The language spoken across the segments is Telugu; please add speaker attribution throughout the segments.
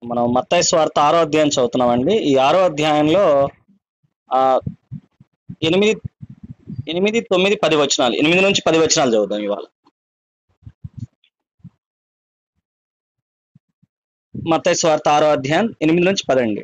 Speaker 1: మనం మత్తయి స్వార్థ ఆరో అధ్యాయం చదువుతున్నామండి ఈ ఆరో అధ్యాయంలో ఆ ఎనిమిది ఎనిమిది తొమ్మిది పది వచనాలు ఎనిమిది నుంచి పది వచనాలు చదువుదాం ఇవాళ మత్తయి స్వార్థ ఆరో అధ్యాయం ఎనిమిది నుంచి పదండి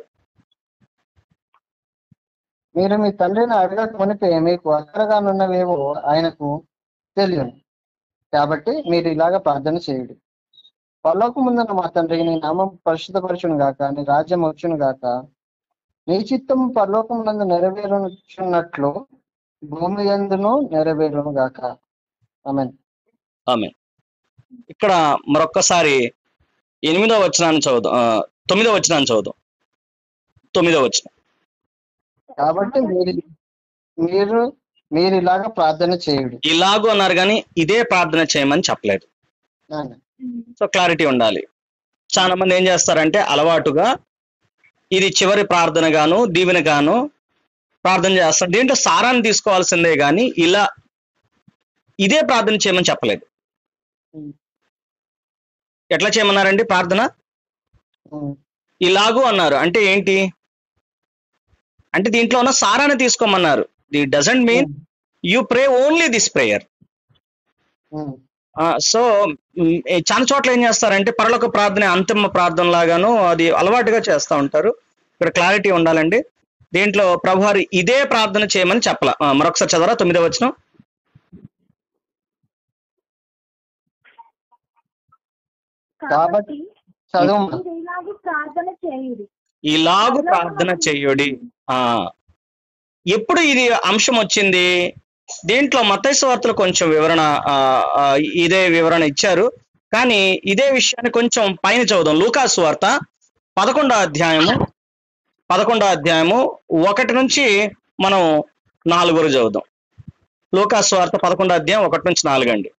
Speaker 2: మీరు మీ తండ్రిని అడగక మునిపే మీకు అక్కరగానున్నవేవో ఆయనకు తెలియను కాబట్టి మీరు ఇలాగ ప్రార్థన చేయుడి పర్లోక ముందున్న మా తండ్రి నీ నామం పరిశుద్ధపరచును గాక నీ రాజ్యం వచ్చును గాక నీ చిత్తం పరలోకం నందు నెరవేరుచున్నట్లు భూమి ఎందును నెరవేరును గాక ఆమె
Speaker 1: ఆమె ఇక్కడ మరొక్కసారి ఎనిమిదో వచనాన్ని చదువుదాం ఆ, తొమ్మిదో వచనాన్ని చదువుదాం తొమ్మిదో వచనం
Speaker 2: కాబట్టి మీరు మీరు మీరు ఇలాగ ప్రార్థన చేయుడి
Speaker 1: ఇలాగూ అన్నారు కానీ ఇదే ప్రార్థన చేయమని చెప్పలేదు
Speaker 2: ఆమె.
Speaker 1: సో క్లారిటీ ఉండాలి చాలా మంది ఏం చేస్తారంటే అలవాటుగా ఇది చివరి ప్రార్థన గాను దీవెన గాను ప్రార్థన చేస్తారు దీంట్లో సారాన్ని తీసుకోవాల్సిందే కానీ ఇలా ఇదే ప్రార్థన చేయమని చెప్పలేదు
Speaker 2: ఉమ్.
Speaker 1: ఎట్లా చేయమన్నారండి ప్రార్థన
Speaker 2: ఉమ్.
Speaker 1: ఇలాగూ అన్నారు అంటే ఏంటి అంటే దీంట్లో ఉన్న సారాన్ని తీసుకోమన్నారు the doesn't mean you pray only this prayer
Speaker 2: um.
Speaker 1: So um, uh చాలా చోట్ల ఏం చేస్తారంటే పరలోక ప్రార్థన అంతిమ ప్రార్థన లాగాను అది అలవాటుగా చేస్తూ ఉంటారు ఇక్కడ క్లారిటీ ఉండాలండి దీంట్లో ప్రభువారు ఇదే ప్రార్థన చేయమని చెప్పాల మరొకసారి చదవరా తొమ్మిదో వచ్చిన
Speaker 2: కాబట్టి చదువు
Speaker 3: మీరు ఇలాగే ప్రార్థన చేయుడి
Speaker 1: ఇలాగు ప్రార్థన చెయ్యుడి ఆ ఎప్పుడు ఇది అంశం వచ్చింది దీంట్లో మతైసు వార్తలు కొంచెం వివరణ ఆ, ఆ, ఇదే వివరణ ఇచ్చారు కానీ ఇదే విషయాన్ని కొంచెం పైన చదువుదాం లూకాసు వార్త పదకొండో అధ్యాయము పదకొండో అధ్యాయము ఒకటి నుంచి మనం నాలుగురు చదువుదాం లూకాసు వార్త పదకొండో అధ్యాయం ఒకటి నుంచి నాలుగు అండి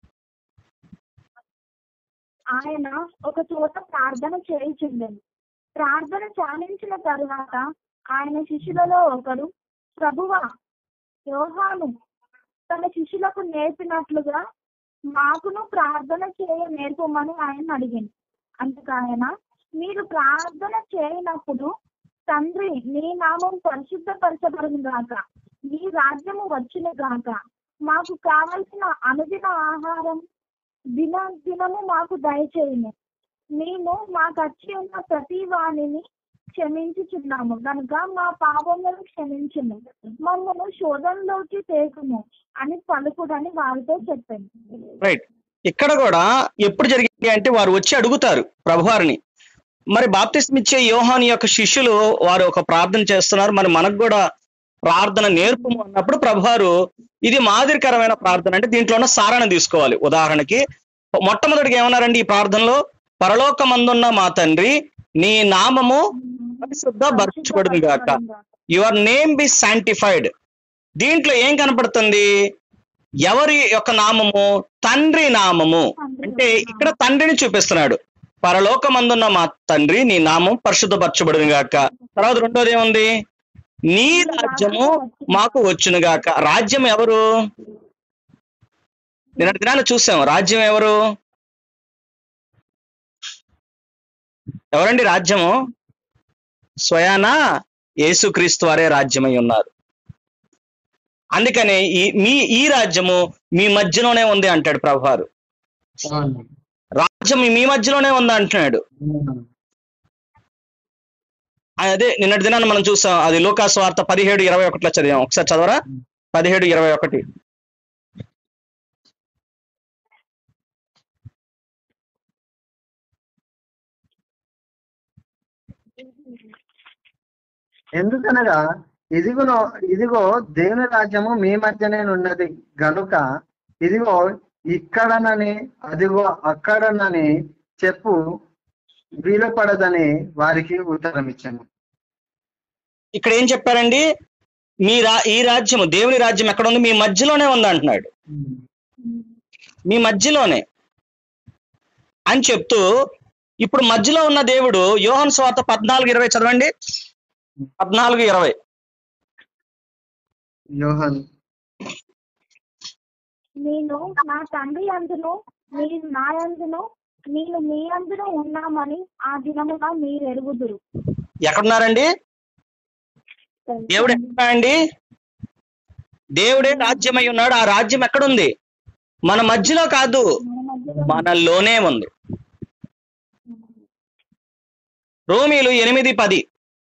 Speaker 3: ఆయన ఒక చోట ప్రార్థన చేయుచుండెను ప్రార్థన చాలించిన తరువాత ఆయన శిష్యులలో ఒకడు ప్రభువా యోహాను తన శిష్యులకు నేర్పినట్లుగా మాకును ప్రార్థన చేయ నేర్పమని ఆయన అడిగింది అందుకు ఆయన మీరు ప్రార్థన చేయనప్పుడు తండ్రి నీ నామం పరిశుద్ధపరచబడును గాక నీ రాజ్యము వచ్చును గాక మాకు కావలసిన అనుదిన ఆహారం దిన దినము మాకు దయచేయము మేము మాకు వచ్చి ఉన్న ప్రతి వాణిని క్షమించుచున్నాము కనుక మా పాపములను క్షమించుము మమ్మను శోధనలోకి తేకుము అని పలుకుడని వారితో చెప్పాను
Speaker 1: రైట్ ఇక్కడ కూడా ఎప్పుడు జరిగింది అంటే వారు వచ్చి అడుగుతారు ప్రభువారిని మరి బాప్తిస్మ ఇచ్చే యోహాన్ యొక్క శిష్యులు వారు ఒక ప్రార్థన చేస్తున్నారు మరి మనకు కూడా ప్రార్థన నేర్పము అన్నప్పుడు ప్రభువారు ఇది మాదిరికరమైన ప్రార్థన అంటే దీంట్లో ఉన్న సారాన్ని తీసుకోవాలి ఉదాహరణకి మొట్టమొదటిగా ఏమన్నారండి ఈ ప్రార్థనలో పరలోకమందున్న మా తండ్రి నీ నామము పరిశుద్ధ పరచబడును గాక యువర్ నేమ్ బి శాంటిఫైడ్ దీంట్లో ఏం కనపడుతుంది ఎవరి యొక్క నామము తండ్రి నామము అంటే ఇక్కడ తండ్రిని చూపిస్తున్నాడు పరలోకమందున్న మా తండ్రి నీ నామం పరిశుద్ధపరచబడును గాక తర్వాత రెండోది ఏముంది నీ రాజ్యము మాకు వచ్చును గాక రాజ్యం ఎవరు నిన్నటి దినాలు చూసాం రాజ్యం ఎవరు ఎవరండి రాజ్యము స్వయాన యేసుక్రీస్తు వారే రాజ్యమై ఉన్నారు అందుకనే ఈ మీ ఈ రాజ్యము మీ మధ్యలోనే ఉంది అంటాడు ప్రభువారు
Speaker 2: అవును.
Speaker 1: రాజ్యం మీ మధ్యలోనే ఉంది అంటున్నాడు
Speaker 2: ఉమ్.
Speaker 1: అదే నిన్నటి దినాన్ని మనం చూసాం అది లోకాసు వార్త పదిహేడు ఇరవై ఒకటిలో చదివాం ఒకసారి చదవరా పదిహేడు ఇరవై ఒకటి
Speaker 2: ఎందుకనగా ఇదిగో ఇదిగో దేవుని రాజ్యము మీ మధ్యనే ఉన్నది గనుక ఇదిగో ఇక్కడనని అదిగో అక్కడనని చెప్పు వీలు పడదని వారికి ఉత్తరం ఇచ్చాను
Speaker 1: ఇక్కడ ఏం చెప్పారండి మీ రా ఈ రాజ్యము దేవుని రాజ్యం ఎక్కడ ఉంది మీ మధ్యలోనే ఉంది అంటున్నాడు మీ మధ్యలోనే అని చెప్తూ ఇప్పుడు మధ్యలో ఉన్న దేవుడు యోహన్ స్వార్త పద్నాలుగు ఇరవై చదవండి పద్నాలుగు ఇరవై
Speaker 2: యోహన్
Speaker 3: నేను నా తండ్రి అందును మీరు నా అందును నేను మీ అందులో ఉన్నామని ఆ దినమున మీరు ఎరుగుదురు
Speaker 1: ఎక్కడున్నారండి దేవుడు ఎక్కడున్నాడండి దేవుడే రాజ్యమై ఉన్నాడు ఆ రాజ్యం ఎక్కడుంది మన మధ్యలో కాదు
Speaker 3: మన మధ్యలో
Speaker 1: మనలోనే ఉంది రోమీలు ఎనిమిది పది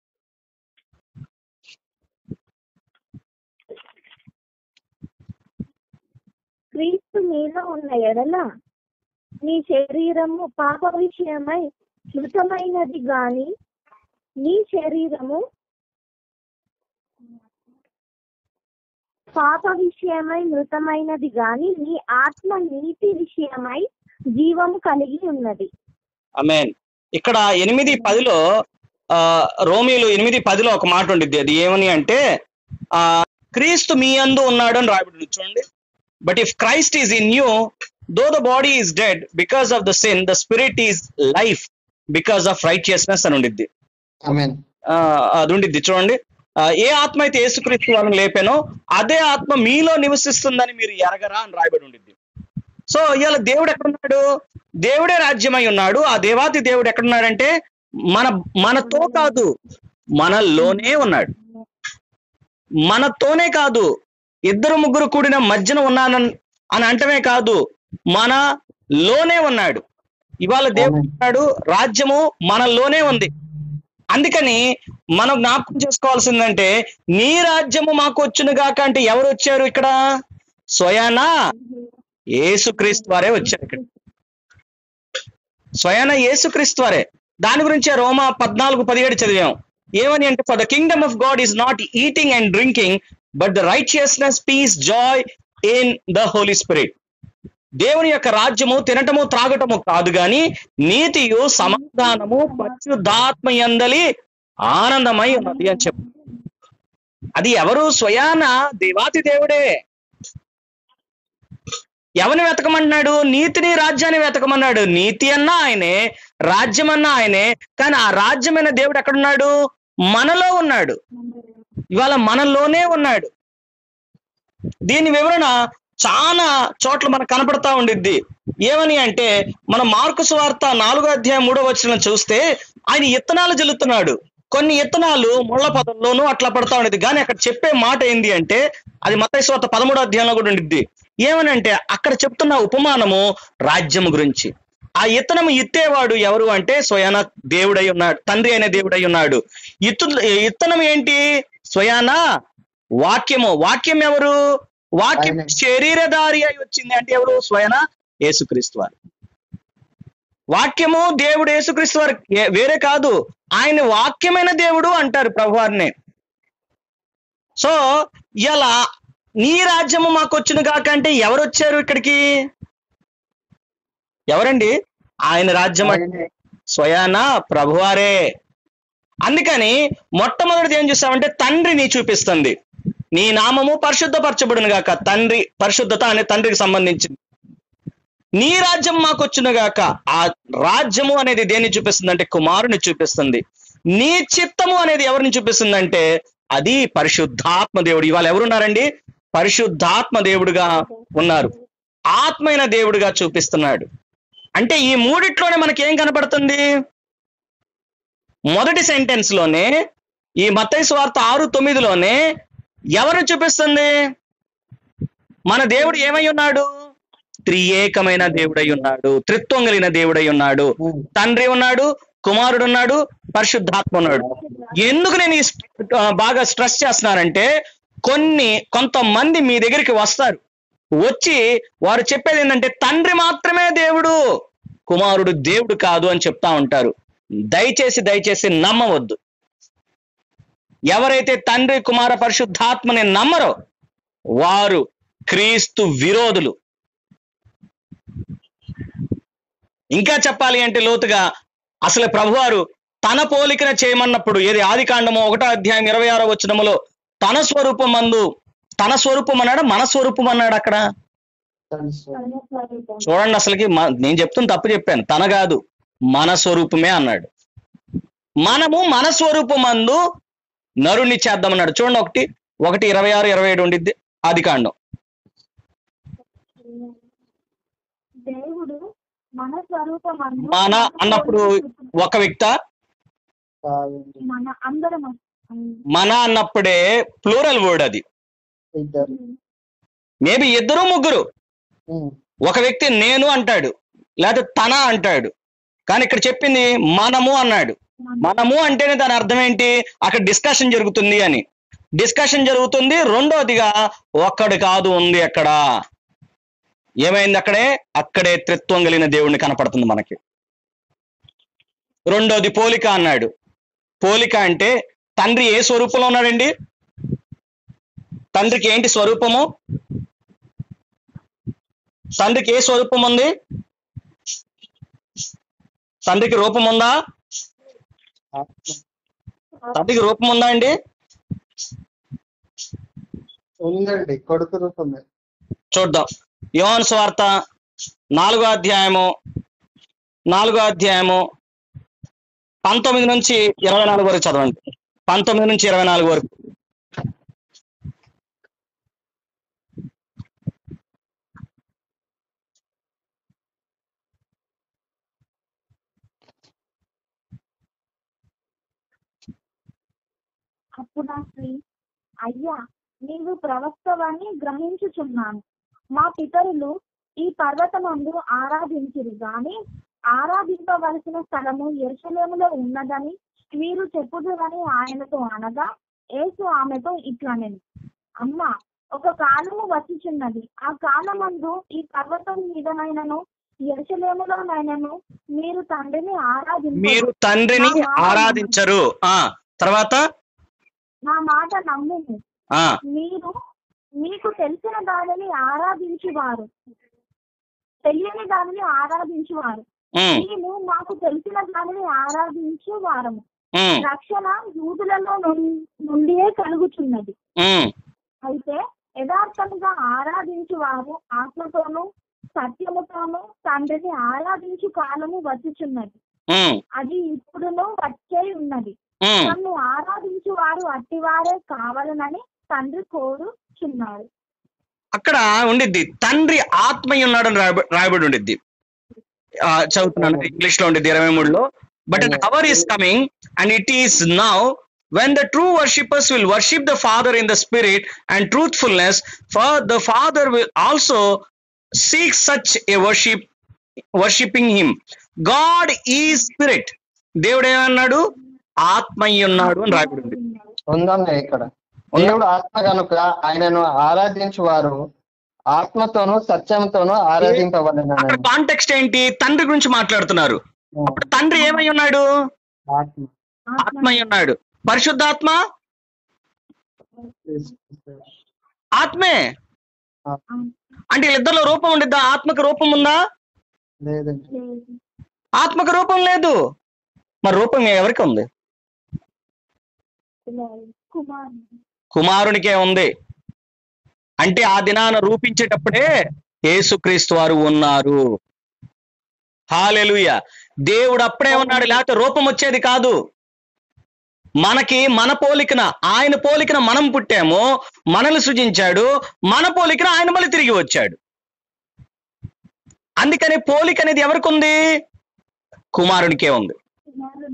Speaker 3: క్రీస్తు మీలో ఉన్న ఎడల నీ శరీరము పాప విషయమై మృతమైనది గాని నీ శరీరము పాప విషయమై మృతమైనది గాని నీ ఆత్మ నీతి విషయమై జీవము కలిగి ఉన్నది
Speaker 1: ఆమేన్ ఇక్కడ ఎనిమిది పదిలో ఆ, రోమీలు ఎనిమిది పదిలో ఒక మాట ఉండిద్ది అది ఏమని అంటే ఆ క్రీస్తు మీ అందు ఉన్నాడు అని రాయబడి చూడండి but if Christ is in you though the body is dead because of the sin the spirit is life because of righteousness అని ఉండిద్ది
Speaker 2: ఆమెన్
Speaker 1: ఆ, అది ఉండిద్ది చూడండి ఆ, ఏ ఆత్మ అయితే యేసుక్రీస్తు వాళ్ళని లేపానో అదే ఆత్మ మీలో నివసిస్తుందని మీరు ఎరగరా అని రాయబడి ఉండిద్ది సో ఇవాళ దేవుడు ఎక్కడున్నాడు దేవుడే రాజ్యమై ఉన్నాడు ఆ దేవాది దేవుడు ఎక్కడున్నాడంటే మన మనతో కాదు మనలోనే ఉన్నాడు మనతోనే కాదు ఇద్దరు ముగ్గురు కూడిన మధ్యన ఉన్నానని అని అంటమే కాదు మన లోనే ఉన్నాడు ఇవాళ దేవుడు ఉన్నాడు రాజ్యము మనలోనే ఉంది అందుకని మనం జ్ఞాపకం చేసుకోవాల్సిందంటే నీ రాజ్యము మాకు వచ్చును గాక అంటే ఎవరు వచ్చారు ఇక్కడ స్వయానా యేసుక్రీస్తు వారే వచ్చారు ఇక్కడ స్వయాన యేసుక్రీస్తు వారే దాని గురించే రోమా పద్నాలుగు పదిహేడు చదివాం ఏమని అంటే for the kingdom of God is not eating and drinking but the righteousness peace joy in the Holy Spirit దేవుని యొక్క రాజ్యము తినటము త్రాగటము కాదు గాని నీతియు సమాధానము పరిశుద్ధాత్మ యందలి ఆనందమై ఉన్నది అని చెప్పు అది ఎవరు స్వయాన దేవాతి దేవుడే ఎవరిని వెతకమన్నాడు నీతిని రాజ్యాన్ని వెతకమన్నాడు నీతి అన్నా ఆయనే రాజ్యం అన్నా ఆయనే కానీ ఆ రాజ్యమైన దేవుడు ఎక్కడున్నాడు మనలో ఉన్నాడు ఇవాళ మనలోనే ఉన్నాడు దీని వివరణ చాలా చోట్ల మనకు కనపడతా ఉండిద్ది ఏమని అంటే మన మార్కు సువార్త నాలుగో అధ్యాయం మూడో వచ్చిన చూస్తే ఆయన ఇత్తనాలు జల్లుతున్నాడు కొన్ని ఇత్తనాలు ముళ్ళ పదంలోనూ అట్లా పడతా ఉండేది కానీ అక్కడ చెప్పే మాట ఏంది అంటే అది మత్తయి సువార్త పదమూడో అధ్యాయంలో కూడా ఉండిద్ది ఏమని అంటే అక్కడ చెప్తున్న ఉపమానము రాజ్యము గురించి ఆ ఇత్తనము ఇత్తేవాడు ఎవరు అంటే స్వయాన దేవుడై ఉన్నాడు తండ్రి అనే దేవుడై ఉన్నాడు ఇత్తు ఇత్తనం ఏంటి స్వయాన వాక్యము వాక్యం ఎవరు వాక్యం
Speaker 2: ఆయనే.
Speaker 1: శరీరధారి అయి వచ్చింది అంటే ఎవరు స్వయాన యేసుక్రీస్తు వారు వాక్యము దేవుడు యేసుక్రీస్తు వారు ఏ- వేరే కాదు ఆయన వాక్యమైన దేవుడు అంటారు ప్రభువారిని సో ఇలా నీ రాజ్యము మాకు వచ్చును కాక అంటే ఎవరు వచ్చారు ఇక్కడికి ఎవరండి ఆయన రాజ్యం అంటే
Speaker 2: ఆయనే.
Speaker 1: స్వయాన ప్రభువారే అందుకని మొట్టమొదటిది ఏం చూస్తామంటే తండ్రిని చూపిస్తుంది నీ నామము పరిశుద్ధపరచబడును గాక తండ్రి పరిశుద్ధత అనే తండ్రికి సంబంధించింది నీ రాజ్యం మాకు వచ్చును గాక ఆ రాజ్యము అనేది దేన్ని చూపిస్తుంది అంటే కుమారుని చూపిస్తుంది నీ చిత్తము అనేది ఎవరిని చూపిస్తుందంటే అది పరిశుద్ధాత్మ దేవుడు ఇవాళ ఎవరున్నారండి పరిశుద్ధాత్మ దేవుడుగా ఉన్నారు ఆత్మైన దేవుడుగా చూపిస్తున్నాడు అంటే ఈ మూడిట్లోనే మనకి ఏం కనపడుతుంది మొదటి సెంటెన్స్ లోనే ఈ మత్తయి స్వార్థ ఆరు తొమ్మిదిలోనే ఎవరు చూపిస్తుంది మన దేవుడు ఏమై ఉన్నాడు త్రియేకమైన దేవుడై ఉన్నాడు త్రిత్వం కలిగిన దేవుడై ఉన్నాడు
Speaker 2: ఉమ్.
Speaker 1: తండ్రి ఉన్నాడు కుమారుడు ఉన్నాడు పరిశుద్ధాత్మ ఉన్నాడు ఎందుకు నేను ఈ స్ట్- ఆ, బాగా స్ట్రెస్ చేస్తున్నానంటే కొన్ని కొంతమంది మీ దగ్గరికి వస్తారు వచ్చి వారు చెప్పేది ఏంటంటే తండ్రి మాత్రమే దేవుడు కుమారుడు దేవుడు కాదు అని చెప్తా ఉంటారు దయచేసి దయచేసి నమ్మవద్దు ఎవరైతే తండ్రి కుమార పరిశుద్ధాత్మని నమ్మరో వారు క్రీస్తు విరోధులు ఇంకా చెప్పాలి అంటే లోతుగా అసలు ప్రభువారు తన పోలికన చేయమన్నప్పుడు ఏది ఆది కాండము ఒకటో అధ్యాయం ఇరవై ఆరో వచనములో తన స్వరూపం మందు తన స్వరూపం అన్నాడు మన స్వరూపం అన్నాడు అక్కడ
Speaker 2: తెలుసు.
Speaker 1: చూడండి అసలుకి మ- నేను చెప్తున్న తప్పు చెప్పాను తన కాదు మన స్వరూపమే అన్నాడు మనము మన స్వరూపమందు నరుణ్ణి చేద్దామన్నాడు చూడండి ఒకటి ఒకటి ఇరవై ఆరు ఇరవై ఏడు ఉండిద్ది ఆది కాండం
Speaker 3: దేవుడు మన స్వరూపమందు
Speaker 1: మన అన్నప్పుడు ఒక వ్యక్త
Speaker 2: కాదండి.
Speaker 3: మన అందరం
Speaker 1: మన అన్నప్పుడే ప్లూరల్ వర్డ్ అది
Speaker 2: ఇద్దరు
Speaker 1: మేబీ ఇద్దరు ముగ్గురు
Speaker 2: ఉమ్.
Speaker 1: ఒక వ్యక్తి నేను అంటాడు లేదా తన అంటాడు కానీ ఇక్కడ చెప్పింది మనము అన్నాడు మనము అంటేనే దాని అర్థం ఏంటి అక్కడ డిస్కషన్ జరుగుతుంది అని డిస్కషన్ జరుగుతుంది రెండోదిగా ఒక్కడు కాదు ఉంది అక్కడ ఏమైంది అక్కడే అక్కడే త్రిత్వం కలిగిన దేవుణ్ణి కనపడుతుంది మనకి రెండోది పోలిక అన్నాడు పోలిక అంటే తండ్రి ఏ స్వరూపంలో ఉన్నాడండి తండ్రికి ఏంటి స్వరూపము తండ్రికి ఏ స్వరూపం ఉంది తండ్రికి రూపం ఉందా
Speaker 2: ఆత్మ
Speaker 1: తండ్రికి రూపం ఉందా అండి
Speaker 2: ఉందండి కొడుకు రూపమే
Speaker 1: చూద్దాం యోహాను స్వార్త నాలుగో అధ్యాయము నాలుగో అధ్యాయము పంతొమ్మిది నుంచి ఇరవై నాలుగు వరకు చదవండి పంతొమ్మిది నుంచి ఇరవై నాలుగు వరకు
Speaker 3: అప్పుడు ఆ స్త్రీ అయ్యా నీవు ప్రవక్తవని గ్రహించుచున్నాను మా పితరులు ఈ పర్వతమందు ఆరాధించిరు గాని ఆరాధింపవలసిన స్థలము ఎరుసలేములో ఉన్నదని మీరు చెప్పుదురని ఆయనతో అనగా యేసు ఆమెతో ఇట్లనెను అమ్మ ఒక కాలము వచ్చిచున్నది ఆ కాలమందు ఈ పర్వతం మీదనైనను ఎరుసలేములోనైనను మీరు తండ్రిని ఆరాధించరు
Speaker 1: మీరు తండ్రిని ఆరాధించరు ఆ తర్వాత
Speaker 3: నా మాట నమ్ముము
Speaker 1: ఆ
Speaker 3: మీరు మీకు తెలిసిన దానిని ఆరాధించువారు తెలియని దానిని ఆరాధించువారు
Speaker 1: ఉమ్,
Speaker 3: మేము మాకు తెలిసిన దానిని ఆరాధించు వారము
Speaker 1: ఉమ్,
Speaker 3: రక్షణ యూదులలో నుం- నుండియే కలుగుచున్నది
Speaker 1: ఉమ్,
Speaker 3: అయితే యథార్థముగా ఆరాధించు వారు ఆత్మతోనూ సత్యముతోనూ తండ్రిని ఆరాధించు కాలము వచ్చుచున్నది
Speaker 1: ఉమ్,
Speaker 3: అది ఇప్పుడును వచ్చే ఉన్నది
Speaker 1: ఉమ్.
Speaker 3: నన్ను ఆరాధించు వారు అట్టివారే కావాలనని తండ్రి కోరుచున్నారు
Speaker 1: అక్కడ ఉండిద్ది తండ్రి ఆత్మయ్య ఉన్నాడని రాయబ- రాయబడి ఉండిద్ది ఆ, చదువుతున్నాను ఇంగ్లీష్ లో ఉండిద్ది ఇరవై మూడులో but an hour is coming and it is now when the true worshippers will worship the Father in the Spirit and truthfulness for the Father will also seek such a worship worshipping him God is spirit దేవుడు ఏమన్నాడు ఆత్మయ్య ఉన్నాడు అని రాయబడి ఉంది
Speaker 2: ఉందన్న ఇక్కడ దేవుడు ఆత్మ కనుక ఆయనను ఆరాధించు వారు ఆత్మతోనూ సత్యంతోనూ ఆరాధింపవలెనని
Speaker 1: అక్కడ కాంటెక్స్ట్ ఏంటి తండ్రి గురించి మాట్లాడుతున్నారు అప్పుడు తండ్రి ఏమై ఉన్నాడు
Speaker 2: ఆత్మ
Speaker 1: ఆత్మయ్య ఉన్నాడు పరిశుద్ధాత్మ ఆత్మే అంటే వీళ్ళిద్దరిలో రూపం ఉండిద్దా ఆత్మకు రూపం ఉందా
Speaker 2: లేదండి
Speaker 3: లేదు.
Speaker 1: ఆత్మకు రూపం లేదు మరి రూపం ఎవరికి ఉంది
Speaker 3: లేదు. కుమారుడు
Speaker 1: కుమారునికే ఉంది అంటే ఆ దినాన రూపించేటప్పుడే యేసుక్రీస్తు వారు ఉన్నారు హాలెలుయ దేవుడు అప్పుడే ఉన్నాడు లేకపోతే రూపం వచ్చేది కాదు మనకి మన పోలికన ఆయన పోలికన మనం పుట్టాము మనల్ని సృజించాడు మన పోలికన ఆయన మళ్ళీ తిరిగి వచ్చాడు అందుకని పోలిక అనేది ఎవరికి ఉంది కుమారునికే ఉంది
Speaker 3: కుమారుడు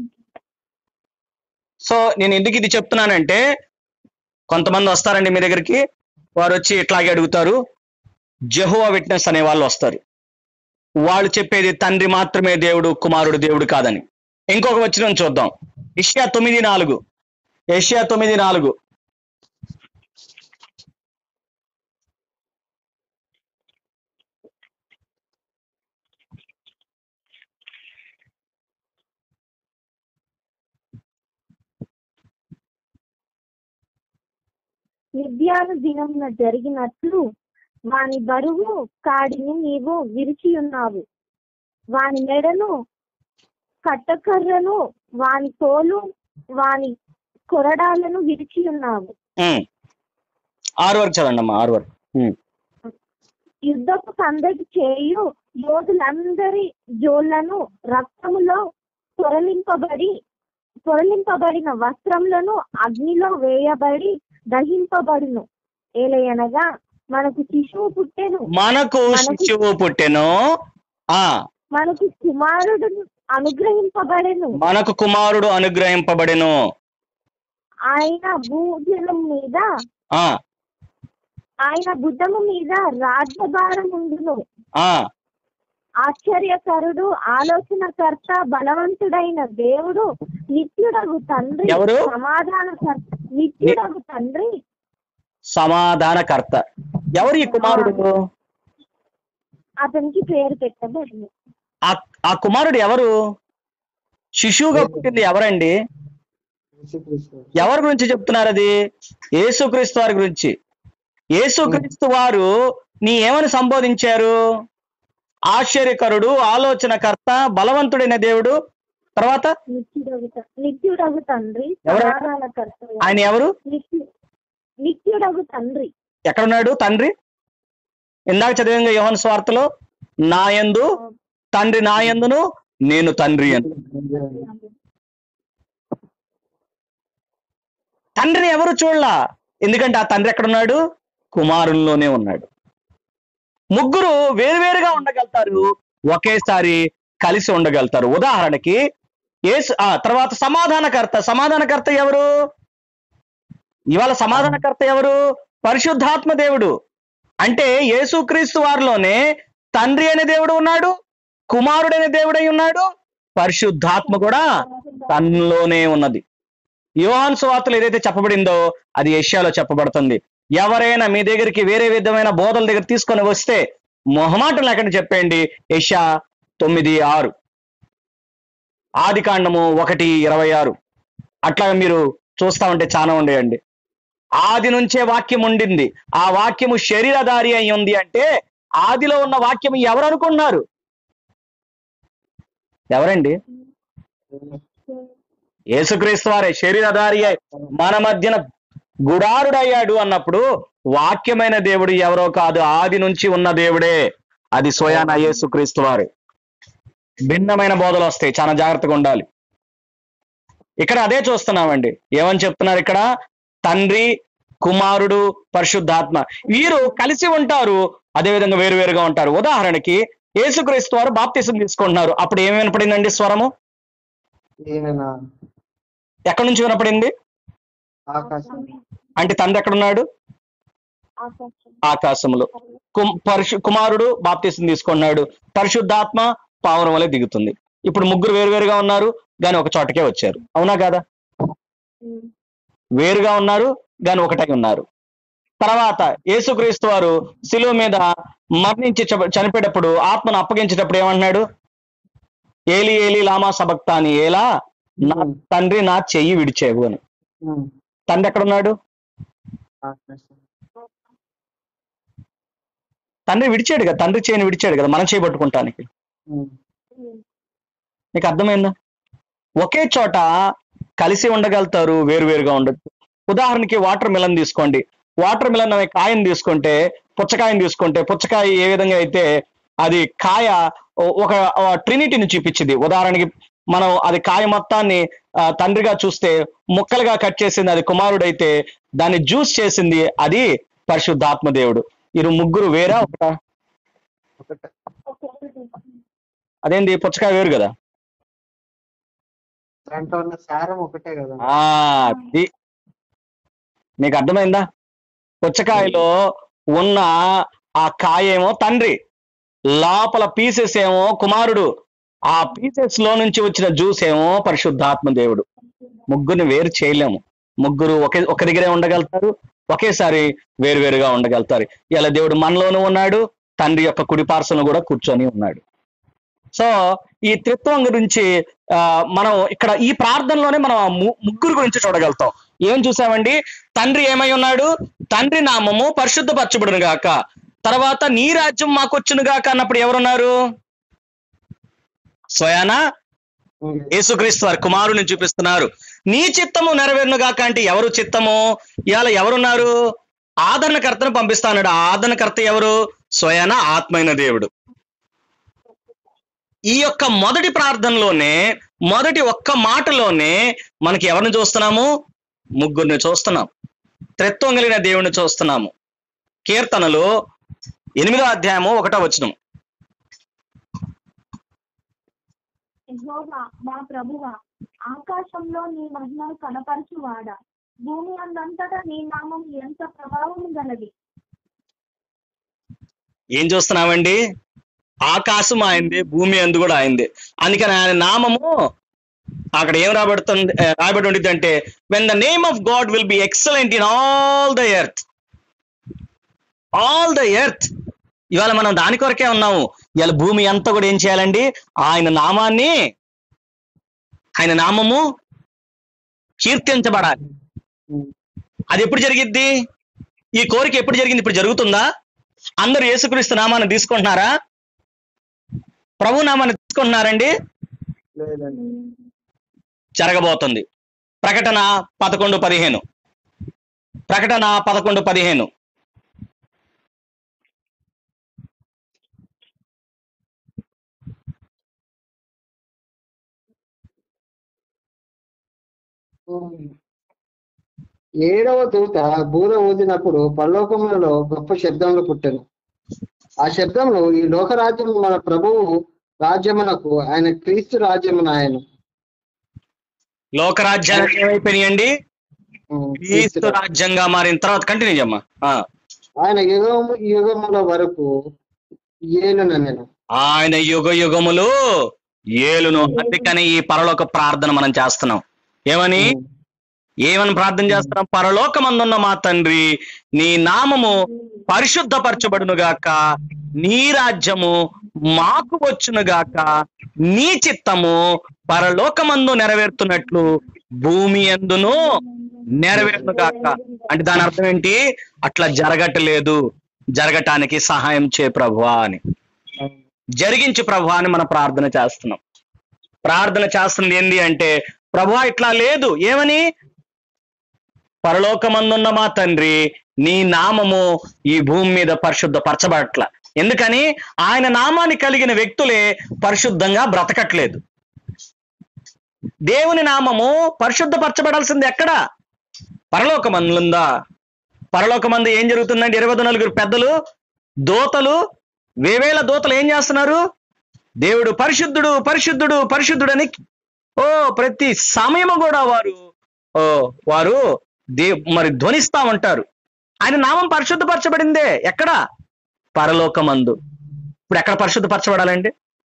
Speaker 1: సో నేను ఎందుకు ఇది చెప్తున్నానంటే కొంతమంది వస్తారండి మీ దగ్గరికి వారు వచ్చి ఇట్లాగే అడుగుతారు జెహోవా విట్నెస్ అనే వాళ్ళు వస్తారు వాళ్ళు చెప్పేది తండ్రి మాత్రమే దేవుడు కుమారుడు దేవుడు కాదని ఇంకొక వచ్చిన చూద్దాం ఇషియా తొమ్మిది నాలుగు ఏషియా తొమ్మిది నాలుగు
Speaker 3: నిర్ధ్యాన దినమున జరిగినట్లు వాని బరువు కాడిని నీవు విరిచి ఉన్నావు వాని మెడను కట్టకర్రను వాని తోలు వాని కొరడాలను విరిచి ఉన్నావు
Speaker 1: ఉమ్. ఆరు వరకు చదవండి అమ్మా ఆరు వరకు ఉమ్.
Speaker 3: యుద్ధపు సందడి చేయు యోధులందరి జోళ్లను రక్తములో పొరలింపబడి పొరలింపబడిన వస్త్రములను అగ్నిలో వేయబడి దహింపబడును ఏలయనగా మనకు శిశువు పుట్టెను
Speaker 1: మనకు
Speaker 3: మనకు-
Speaker 1: శిశువు పుట్టెను ఆ
Speaker 3: మనకు కుమారుడు అనుగ్రహింపబడెను
Speaker 1: మనకు కుమారుడు అనుగ్రహింపబడెను
Speaker 3: ఆయన భూజలం మీద
Speaker 1: ఆ
Speaker 3: ఆయన భుజము మీద రాజ్యభారం ఉండును
Speaker 1: ఆ
Speaker 3: ఆశ్చర్యకరుడు ఆలోచనకర్త బలవంతుడైన దేవుడు నిత్యుడగు తండ్రి
Speaker 1: ఎవరు?
Speaker 3: సమాధానకర్త నిత్యుడగు తండ్రి
Speaker 1: సమాధానకర్త ఎవరు ఈ కుమారుడు
Speaker 3: అతనికి పేరు పెట్టబడింది
Speaker 1: ఆ ఆ కుమారుడు ఎవరు శిశువుగా పుట్టింది ఎవరండి
Speaker 2: యేసుక్రీస్తు.
Speaker 1: ఎవరి గురించి చెప్తున్నారు అది యేసుక్రీస్తు వారి గురించి యేసుక్రీస్తు వారు నీ ఏమని సంబోధించారు ఆశ్చర్యకరుడు ఆలోచనకర్త బలవంతుడైన దేవుడు తర్వాత
Speaker 3: నిత్యుడగు త- నిత్యుడగు తండ్రి
Speaker 1: ఎవరు?
Speaker 3: సమాధానకర్త
Speaker 1: ఆయన ఎవరు
Speaker 3: నిత్యు- నిత్యుడగు తండ్రి
Speaker 1: ఎక్కడున్నాడు తండ్రి ఇందాక చదివిన యోహన్ స్వార్థలో నాయందు తండ్రి నాయందును నేను తండ్రి అని తండ్రిని ఎవరు చూడలా ఎందుకంటే ఆ తండ్రి ఎక్కడున్నాడు కుమారుల్లోనే ఉన్నాడు ముగ్గురు వేరువేరుగా ఉండగలుగుతారు ఒకేసారి కలిసి ఉండగలుగుతారు ఉదాహరణకి ఏసు ఆ తర్వాత సమాధానకర్త సమాధానకర్త ఎవరు ఇవాళ సమాధానకర్త ఎవరు పరిశుద్ధాత్మ దేవుడు అంటే యేసుక్రీస్తు వారిలోనే తండ్రి అనే దేవుడు ఉన్నాడు కుమారుడైన దేవుడై ఉన్నాడు పరిశుద్ధాత్మ కూడా తనలోనే ఉన్నది యోహాన్ సువార్తలు ఏదైతే చెప్పబడిందో అది ఏషియాలో చెప్పబడుతుంది ఎవరైనా మీ దగ్గరికి వేరే విధమైన బోధల దగ్గర తీసుకొని వస్తే మొహమాటం లేకుండా చెప్పండి ఏషియా తొమ్మిది ఆరు ఆది కాండము ఒకటి ఇరవై ఆరు అట్లా మీరు చూస్తా ఉంటే చాలా ఉండేయండి ఆది నుంచే వాక్యం ఉండింది ఆ వాక్యము శరీరధారి అయి ఉంది అంటే ఆదిలో ఉన్న వాక్యం ఎవరు అనుకున్నారు ఎవరండి యేసుక్రీస్తు వారే శరీరధారి అయి మన మధ్యన గుడారుడయ్యాడు అన్నప్పుడు వాక్యమైన దేవుడు ఎవరో కాదు ఆది నుంచి ఉన్న దేవుడే అది స్వయాన యేసుక్రీస్తు వారే భిన్నమైన బోధలు వస్తాయి చాలా జాగ్రత్తగా ఉండాలి ఇక్కడ అదే చూస్తున్నామండి ఏమని చెప్తున్నారు ఇక్కడ తండ్రి కుమారుడు పరిశుద్ధాత్మ వీరు కలిసి ఉంటారు అదే విధంగా వేరు వేరుగా ఉంటారు ఉదాహరణకి యేసుక్రీస్తు వారు బాప్తిసం తీసుకుంటున్నారు అప్పుడు ఏమి వినపడిందండి స్వరము
Speaker 2: ఈయన
Speaker 1: ఎక్కడి నుంచి వినపడింది
Speaker 2: ఆకాశం
Speaker 1: అంటే తండ్రి ఎక్కడున్నాడు
Speaker 3: ఆకాశం
Speaker 1: ఆకాశంలో కుమ్- పరిశు కుమారుడు బాప్తీసం తీసుకున్నాడు పరిశుద్ధాత్మ పావనం వలె దిగుతుంది ఇప్పుడు ముగ్గురు వేరువేరుగా ఉన్నారు కానీ ఒక చోటకే వచ్చారు అవునా కాదా
Speaker 3: ఉమ్.
Speaker 1: వేరుగా ఉన్నారు కానీ ఒకటే ఉన్నారు తర్వాత యేసుక్రీస్తు వారు శిలువ మీద మరణించి చ- చనిపోయేటప్పుడు ఆత్మను అప్పగించేటప్పుడు ఏమన్నాడు ఏలి ఏలి లామా సబక్తా అని ఏలా నా తండ్రి నా చెయ్యి విడిచేవు అని
Speaker 2: ఉమ్.
Speaker 1: తండ్రి ఎక్కడున్నాడు
Speaker 2: ఆకాశం
Speaker 1: తండ్రి విడిచాడు కదా తండ్రి చేయని విడిచాడు కదా మనం చేయబట్టుకుంటానికి
Speaker 2: ఉమ్.
Speaker 3: ఉమ్.
Speaker 1: నీకు అర్థమైందా ఒకే చోట కలిసి ఉండగలుగుతారు వేరువేరుగా ఉండొచ్చు ఉదాహరణకి వాటర్ మిలన్ తీసుకోండి వాటర్ మిలన్ అనే కాయను తీసుకుంటే పుచ్చకాయని తీసుకుంటే పుచ్చకాయ ఏ విధంగా అయితే అది కాయ ఓ- ఒక ట్రినిటీని చూపించింది ఉదాహరణకి మనం అది కాయ మొత్తాన్ని ఆ, తండ్రిగా చూస్తే ముక్కలుగా కట్ చేసింది అది కుమారుడైతే దాన్ని జ్యూస్ చేసింది అది పరిశుద్ధాత్మ దేవుడు ఇరు ముగ్గురు వేరా ఒకట
Speaker 2: ఒకటే
Speaker 1: అదేంది పుచ్చకాయ వేరు కదా
Speaker 2: దాంట్లో ఉన్న సారం ఒకటే కదా
Speaker 1: ఆ అది మీకు అర్థమైందా పుచ్చకాయలో ఉన్న ఆ కాయ ఏమో తండ్రి లోపల పీసెస్ ఏమో కుమారుడు ఆ పీసెస్ లో నుంచి వచ్చిన జ్యూస్ ఏమో పరిశుద్ధాత్మ దేవుడు ముగ్గురిని వేరు చేయలేము ముగ్గురు ఒకే ఒక దగ్గరే ఉండగలుగుతారు ఒకేసారి వేరువేరుగా ఉండగలుగుతారు ఇలా దేవుడు మనలోనూ ఉన్నాడు తండ్రి యొక్క కుడి పార్శ్వను కూడా కూర్చొని ఉన్నాడు సో ఈ త్రిత్వం గురించి ఆ, మనం ఇక్కడ ఈ ప్రార్థనలోనే మనం ఆ ము- ముగ్గురు గురించి చూడగలుగుతాం ఏం చూసామండి తండ్రి ఏమై ఉన్నాడు తండ్రి నామము పరిశుద్ధపరచబడును గాక తర్వాత నీ రాజ్యం మాకొచ్చును గాక అన్నప్పుడు ఎవరున్నారు స్వయాన
Speaker 2: ఉమ్.
Speaker 1: యేసుక్రీస్తు వారి కుమారుని చూపిస్తున్నారు నీ చిత్తము నెరవేరును గాక అంటే ఎవరు చిత్తము ఇవాళ ఎవరున్నారు ఆదరణకర్తను పంపిస్తాడు ఆ ఆదరణకర్త ఎవరు స్వయాన ఆత్మైన దేవుడు ఈ యొక్క మొదటి ప్రార్థనలోనే మొదటి ఒక్క మాటలోనే మనకి ఎవరిని చూస్తున్నాము ముగ్గురిని చూస్తున్నాం త్రెత్వం కలిగిన దేవుని చూస్తున్నాము కీర్తనలు ఎనిమిదో అధ్యాయము ఒకటో వచనం
Speaker 3: యెహోవా మా ప్రభువా ఆకాశంలో నీ మహిమను కనపరచువాడా భూమి అందంతటా నీ నామం ఎంత ప్రభావం గలది
Speaker 1: ఏం చూస్తున్నామండి ఆకాశం ఆయింది భూమి అందు కూడా ఆయింది అందుకని ఆయన నామము అక్కడ ఏం రాబడుతుంది ఆ, రాబడి ఉండిద్ది అంటే when the name of God will be excellent in all the earth all the earth ఇవాళ మనం దాని కొరకే ఉన్నాము ఇవాళ భూమి అంతా కూడా ఏం చేయాలండి ఆయన నామాన్ని ఆయన నామము కీర్తించబడాలి
Speaker 2: ఉమ్.
Speaker 1: అది ఎప్పుడు జరిగిద్ది ఈ కోరిక ఎప్పుడు జరిగింది ఇప్పుడు జరుగుతుందా అందరూ యేసుక్రీస్తు నామాన్ని తీసుకుంటున్నారా ప్రభు నామాన్ని తీసుకుంటున్నారండి
Speaker 2: లేదండి
Speaker 1: జరగబోతుంది ప్రకటన పదకొండు పదిహేను ప్రకటన పదకొండు పదిహేను
Speaker 2: ఏడవ దూత బూర ఊదినప్పుడు పరలోకములలో గొప్ప శబ్దములు పుట్టెను ఆ శబ్దములు ఈ లోకరాజ్యం మన ప్రభువు రాజ్యమునకు ఆయన క్రీస్తు రాజ్యమున ఆయన
Speaker 1: లోకరాజ్యానికి ఏమైపోయినాయండి
Speaker 2: ఉమ్,
Speaker 1: క్రీస్తు రాజ్యంగా మారిన తర్వాత కంటిన్యూ చేయమ్మా ఆ.
Speaker 2: ఆయన యుగము యుగముల వరకు ఏలునెను
Speaker 1: ఆయన యుగ యుగములు ఏలును అందుకని ఈ పరలోక ప్రార్థన మనం చేస్తున్నాం ఏమని ఏమని ప్రార్థన చేస్తున్నాం పరలోకమందున్న మా తండ్రి నీ నామము పరిశుద్ధపరచబడును గాక నీ రాజ్యము మాకు వచ్చును గాక నీ చిత్తము పరలోకమందు నెరవేరుతున్నట్లు భూమి ఎందును నెరవేరును గాక అంటే దాని అర్థం ఏంటి అట్లా జరగట్లేదు జరగటానికి సహాయం చే ప్రభువా అని జరిగించి ప్రభు అని మనం ప్రార్థన చేస్తున్నాం ప్రార్థన చేస్తుంది ఏంది అంటే ప్రభు ఇట్లా లేదు ఏమని పరలోకమందున్న మా తండ్రి నీ నామము ఈ భూమి మీద పరిశుద్ధపరచబడట్ల ఎందుకని ఆయన నామాన్ని కలిగిన వ్యక్తులే పరిశుద్ధంగా బ్రతకట్లేదు దేవుని నామము పరిశుద్ధపరచబడాల్సింది ఎక్కడ పరలోకమందుందా పరలోకమందు ఏం జరుగుతుందంటే ఇరవై నలుగురు పెద్దలు దోతలు వేవేల దూతలు ఏం చేస్తున్నారు దేవుడు పరిశుద్ధుడు పరిశుద్ధుడు పరిశుద్ధుడని ఓ ప్రతి సమయము కూడా వారు ఓ వారు దే మరి ధ్వనిస్తా ఉంటారు ఆయన నామం పరిశుద్ధపరచబడిందే ఎక్కడ పరలోకమందు ఇప్పుడు ఎక్కడ పరిశుద్ధపరచబడాలండి